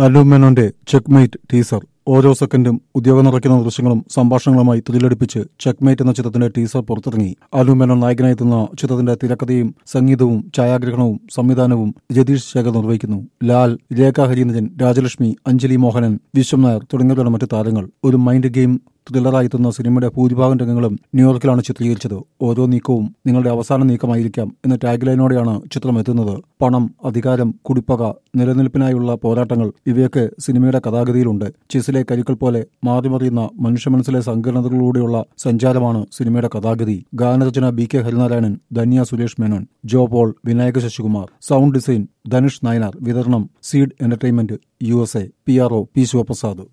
അലു മേനോന്റെ checkmate teaser ഓരോ സെക്കൻഡും ഉദ്യോഗം നിറയ്ക്കുന്ന ദൃശ്യങ്ങളും സംഭാഷണങ്ങളുമായി ത്രില്ലടിപ്പിച്ച് ചെക്ക്മേറ്റ് എന്ന ചിത്രത്തിന്റെ ടീസർ പുറത്തിറങ്ങി അലു മേനോൻ നായകനായെത്തുന്ന ചിത്രത്തിന്റെ തിരക്കഥയും സംഗീതവും ഛായാഗ്രഹണവും സംവിധാനവും രതീഷ് ശേഖർ നിർവഹിക്കുന്നു ലാൽ രേഖ ഹരീന്ദ്രൻ രാജലക്ഷ്മി അഞ്ജലി മോഹനൻ വിശ്വം നായർ തുടങ്ങിയവരാണ് മറ്റു താരങ്ങൾ ഒരു മൈൻഡ് ഗെയിം ത്രില്ലറായെത്തുന്ന സിനിമയുടെ ഭൂരിഭാഗം രംഗങ്ങളും ന്യൂയോർക്കിലാണ് ചിത്രീകരിച്ചത് ഓരോ നീക്കവും നിങ്ങളുടെ അവസാന നീക്കമായിരിക്കാം എന്ന ടാഗ് ലൈനോടെയാണ് ചിത്രം എത്തുന്നത് പണം അധികാരം കുടിപ്പക നിലനിൽപ്പിനായുള്ള പോരാട്ടങ്ങൾ ഇവയൊക്കെ സിനിമയുടെ കഥാഗതിയിലുണ്ട് ചെസ്സിലെ കരുക്കൾ പോലെ മാറിമറിയുന്ന മനുഷ്യ മനസ്സിലെ സങ്കീർണതകളിലൂടെയുള്ള സഞ്ചാരമാണ് സിനിമയുടെ കഥാഗതി ഗാനരചന B K Harinarayanan Dhanya Suresh Menon Jo Paul Vinayaka Sasikumar sound design Dhanush Nayanar വിതരണം Seed Entertainment U S A P R O P Sivaprasad